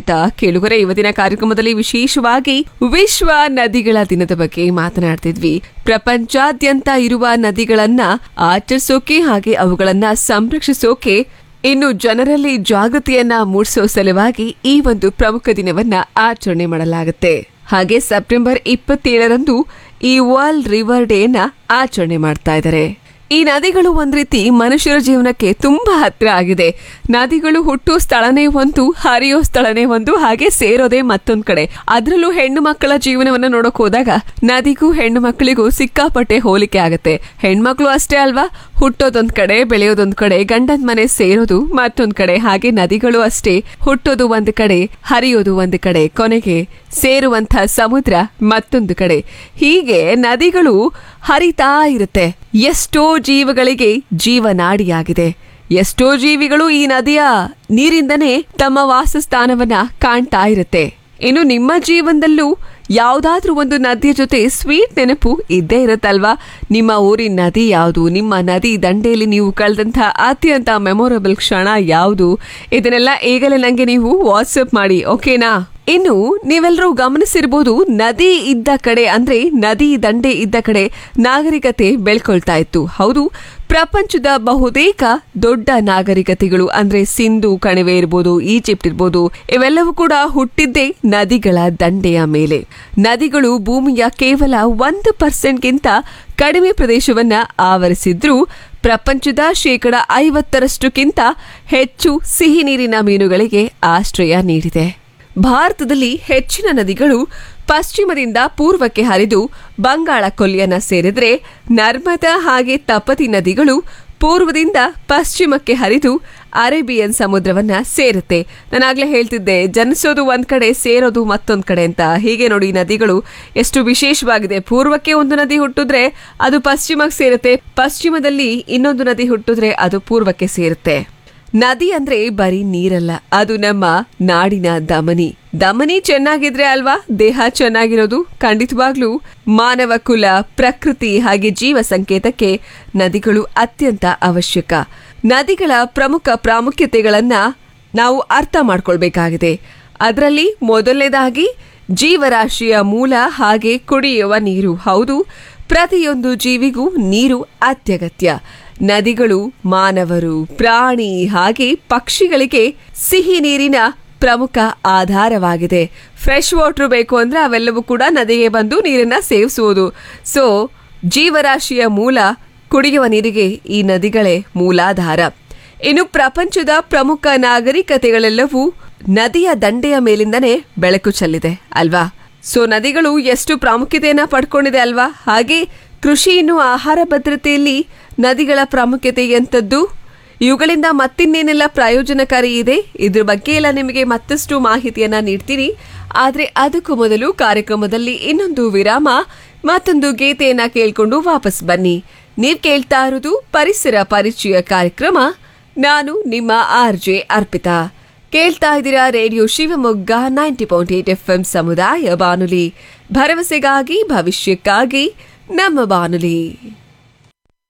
ಆಯ್ತಾ ಕೇಳುಗರೆ ಇವತ್ತಿನ ಕಾರ್ಯಕ್ರಮದಲ್ಲಿ ವಿಶೇಷವಾಗಿ ವಿಶ್ವ ನದಿಗಳ ದಿನದ ಬಗ್ಗೆ ಮಾತನಾಡ್ತಿದ್ವಿ ಪ್ರಪಂಚಾದ್ಯಂತ ಇರುವ ನದಿಗಳನ್ನ ಆಚರಿಸೋಕೆ ಹಾಗೆ ಅವುಗಳನ್ನ ಸಂರಕ್ಷಿಸೋಕೆ ಇನ್ನು ಜನರಲ್ಲಿ ಜಾಗೃತಿಯನ್ನ ಮೂಡಿಸೋ ಸಲುವಾಗಿ ಈ ಒಂದು ಪ್ರಮುಖ ದಿನವನ್ನ ಆಚರಣೆ ಮಾಡಲಾಗುತ್ತೆ ಹಾಗೆ ಸೆಪ್ಟೆಂಬರ್ ಇಪ್ಪತ್ತೇಳರಂದು ಈ ವರ್ಲ್ಡ್ ರಿವರ್ ಡೇನ ಆಚರಣೆ ಮಾಡ್ತಾ ಇದ್ದಾರೆ ಈ ನದಿಗಳು ಒಂದ್ ರೀತಿ ಮನುಷ್ಯರ ಜೀವನಕ್ಕೆ ತುಂಬಾ ಹತ್ರ ಆಗಿದೆ ನದಿಗಳು ಹುಟ್ಟೋ ಸ್ಥಳನೇ ಒಂದು ಹರಿಯೋ ಸ್ಥಳನೇ ಒಂದು ಹಾಗೆ ಸೇರೋದೇ ಮತ್ತೊಂದ್ ಕಡೆ ಅದ್ರಲ್ಲೂ ಹೆಣ್ಣು ಮಕ್ಕಳ ಜೀವನವನ್ನ ನೋಡಕ್ ಹೋದಾಗ ನದಿಗೂ ಹೆಣ್ಣು ಮಕ್ಕಳಿಗೂ ಸಿಕ್ಕಾಪಟ್ಟೆ ಹೋಲಿಕೆ ಆಗತ್ತೆ ಹೆಣ್ಮಕ್ಳು ಅಷ್ಟೇ ಅಲ್ವಾ ಹುಟ್ಟೋದೊಂದ್ ಕಡೆ ಬೆಳೆಯೋದೊಂದ್ ಕಡೆ ಗಂಡನ್ ಮನೆ ಸೇರೋದು ಮತ್ತೊಂದ್ ಕಡೆ ಹಾಗೆ ನದಿಗಳು ಅಷ್ಟೇ ಹುಟ್ಟೋದು ಒಂದ್ ಕಡೆ ಹರಿಯೋದು ಒಂದ್ ಕಡೆ ಕೊನೆಗೆ ಸೇರುವಂತ ಸಮುದ್ರ ಮತ್ತೊಂದು ಕಡೆ ಹೀಗೆ ನದಿಗಳು ಹರಿತಾ ಇರುತ್ತೆ ಎಷ್ಟೋ ಜೀವಗಳಿಗೆ ಜೀವನಾಡಿಯಾಗಿದೆ ಎಷ್ಟೋ ಜೀವಿಗಳು ಈ ನದಿಯ ನೀರಿಂದನೇ ತಮ್ಮ ವಾಸಸ್ಥಾನವನ್ನ ಕಾಣ್ತಾ ಇರುತ್ತೆ ಇನ್ನು ನಿಮ್ಮ ಜೀವನದಲ್ಲೂ ಯಾವ್ದಾದ್ರೂ ಒಂದು ನದಿಯ ಜೊತೆ ಸ್ವೀಟ್ ನೆನಪು ಇದ್ದೇ ಇರುತ್ತಲ್ವಾ ನಿಮ್ಮ ಊರಿನ ನದಿ ಯಾವುದು ನಿಮ್ಮ ನದಿ ದಂಡೆಯಲ್ಲಿ ನೀವು ಕಳೆದಂತಹ ಅತ್ಯಂತ ಮೆಮೊರಬಲ್ ಕ್ಷಣ ಯಾವುದು ಇದನ್ನೆಲ್ಲ ಈಗಲೇ ನಂಗೆ ನೀವು ವಾಟ್ಸಪ್ ಮಾಡಿ ಓಕೆನಾ ಇನ್ನು ನೀವೆಲ್ಲರೂ ಗಮನಿಸಿರ್ಬೋದು ನದಿ ಇದ್ದ ಕಡೆ ಅಂದ್ರೆ ನದಿ ದಂಡೆ ಇದ್ದ ಕಡೆ ನಾಗರಿಕತೆ ಬೆಳ್ಕೊಳ್ತಾ ಇತ್ತು ಹೌದು ಪ್ರಪಂಚದ ಬಹುತೇಕ ದೊಡ್ಡ ನಾಗರಿಕತೆಗಳು ಅಂದ್ರೆ ಸಿಂಧು ಕಣಿವೆ ಇರ್ಬೋದು ಈಜಿಪ್ಟ್ ಇರ್ಬೋದು ಇವೆಲ್ಲವೂ ಕೂಡ ಹುಟ್ಟಿದ್ದೇ ನದಿಗಳ ದಂಡೆಯ ಮೇಲೆ ನದಿಗಳು ಭೂಮಿಯ ಕೇವಲ ಒಂದು ಪರ್ಸೆಂಟ್ಗಿಂತ ಕಡಿಮೆ ಪ್ರದೇಶವನ್ನ ಆವರಿಸಿದ್ರೂ ಪ್ರಪಂಚದ ಶೇಕಡ ಐವತ್ತರಷ್ಟಕ್ಕಿಂತ ಹೆಚ್ಚು ಸಿಹಿ ನೀರಿನ ಮೀನುಗಳಿಗೆ ಆಶ್ರಯ ನೀಡಿದೆ ಭಾರತದಲ್ಲಿ ಹೆಚ್ಚಿನ ನದಿಗಳು ಪಶ್ಚಿಮದಿಂದ ಪೂರ್ವಕ್ಕೆ ಹರಿದು ಬಂಗಾಳ ಕೊಲ್ಲಿಯನ್ನ ಸೇರಿದ್ರೆ ನರ್ಮದಾ ಹಾಗೆ ತಪತಿ ನದಿಗಳು ಪೂರ್ವದಿಂದ ಪಶ್ಚಿಮಕ್ಕೆ ಹರಿದು ಅರೇಬಿಯನ್ ಸಮುದ್ರವನ್ನ ಸೇರುತ್ತೆ ನಾನಾಗ್ಲೇ ಹೇಳ್ತಿದ್ದೆ ಜನಿಸೋದು ಒಂದ್ ಕಡೆ ಸೇರೋದು ಮತ್ತೊಂದ್ ಕಡೆ ಅಂತ ಹೀಗೆ ನೋಡಿ ನದಿಗಳು ಎಷ್ಟು ವಿಶೇಷವಾಗಿದೆ ಪೂರ್ವಕ್ಕೆ ಒಂದು ನದಿ ಹುಟ್ಟಿದ್ರೆ ಅದು ಪಶ್ಚಿಮಕ್ಕೆ ಸೇರುತ್ತೆ ಪಶ್ಚಿಮದಲ್ಲಿ ಇನ್ನೊಂದು ನದಿ ಹುಟ್ಟಿದ್ರೆ ಅದು ಪೂರ್ವಕ್ಕೆ ಸೇರುತ್ತೆ ನದಿ ಅಂದ್ರೆ ಬರೀ ನೀರಲ್ಲ ಅದು ನಮ್ಮ ನಾಡಿನ ದಮನಿ ದಮನಿ ಚೆನ್ನಾಗಿದ್ರೆ ಅಲ್ವಾ ದೇಹ ಚೆನ್ನಾಗಿರೋದು ಖಂಡಿತವಾಗ್ಲೂ ಮಾನವ ಕುಲ ಪ್ರಕೃತಿ ಹಾಗೆ ಜೀವ ಸಂಕೇತಕ್ಕೆ ನದಿಗಳು ಅತ್ಯಂತ ಅವಶ್ಯಕ ನದಿಗಳ ಪ್ರಮುಖ ಪ್ರಾಮುಖ್ಯತೆಗಳನ್ನ ನಾವು ಅರ್ಥ ಮಾಡ್ಕೊಳ್ಬೇಕಾಗಿದೆ ಅದರಲ್ಲಿ ಮೊದಲನೇದಾಗಿ ಜೀವರಾಶಿಯ ಮೂಲ ಹಾಗೆ ಕುಡಿಯುವ ನೀರು ಹೌದು ಪ್ರತಿಯೊಂದು ಜೀವಿಗೂ ನೀರು ಅತ್ಯಗತ್ಯ ನದಿಗಳು ಮಾನವರು ಪ್ರಾಣಿ ಹಾಗೆ ಪಕ್ಷಿಗಳಿಗೆ ಸಿಹಿ ನೀರಿನ ಪ್ರಮುಖ ಆಧಾರವಾಗಿದೆ ಫ್ರೆಶ್ ವಾಟರ್ ಬೇಕು ಅಂದ್ರೆ ಅವೆಲ್ಲವೂ ಕೂಡ ನದಿಗೆ ಬಂದು ನೀರನ್ನ ಸೇವಿಸುವುದು ಸೊ ಜೀವರಾಶಿಯ ಮೂಲ ಕುಡಿಯುವ ನೀರಿಗೆ ಈ ನದಿಗಳೇ ಮೂಲಾಧಾರ ಇನ್ನು ಪ್ರಪಂಚದ ಪ್ರಮುಖ ನಾಗರಿಕತೆಗಳೆಲ್ಲವೂ ನದಿಯ ದಂಡೆಯ ಮೇಲಿಂದನೇ ಬೆಳಕು ಚೆಲ್ಲಿದೆ ಅಲ್ವಾ ಸೊ ನದಿಗಳು ಎಷ್ಟು ಪ್ರಾಮುಖ್ಯತೆಯನ್ನ ಪಡ್ಕೊಂಡಿದೆ ಅಲ್ವಾ ಹಾಗೆ ಕೃಷಿ ಇನ್ನು ಆಹಾರ ಭದ್ರತೆಯಲ್ಲಿ ನದಿಗಳ ಪ್ರಾಮುಖ್ಯತೆ ಎಂಥದ್ದು ಇವುಗಳಿಂದ ಮತ್ತಿನ್ನೇನೆಲ್ಲ ಪ್ರಯೋಜನಕಾರಿ ಇದೆ ಇದ್ರ ಬಗ್ಗೆ ಎಲ್ಲ ನಿಮಗೆ ಮತ್ತಷ್ಟು ಮಾಹಿತಿಯನ್ನ ನೀಡ್ತೀನಿ ಆದ್ರೆ ಅದಕ್ಕೂ ಮೊದಲು ಕಾರ್ಯಕ್ರಮದಲ್ಲಿ ಇನ್ನೊಂದು ವಿರಾಮ ಮತ್ತೊಂದು ಗೀತೆಯನ್ನ ಕೇಳ್ಕೊಂಡು ವಾಪಸ್ ಬನ್ನಿ ನೀವ್ ಕೇಳ್ತಾ ಇರೋದು ಪರಿಸರ ಪರಿಚಯ ಕಾರ್ಯಕ್ರಮ ನಾನು ನಿಮ್ಮ ಆರ್ ಜೆ ಅರ್ಪಿತಾ ಕೇಳ್ತಾ ಇದ್ದೀರಾ radio Shivamogga ninety point eight F M ಸಮುದಾಯ ಬಾನುಲಿ ಭರವಸೆಗಾಗಿ ಭವಿಷ್ಯಕ್ಕಾಗಿ ನಮ್ಮ ಬಾನುಲಿ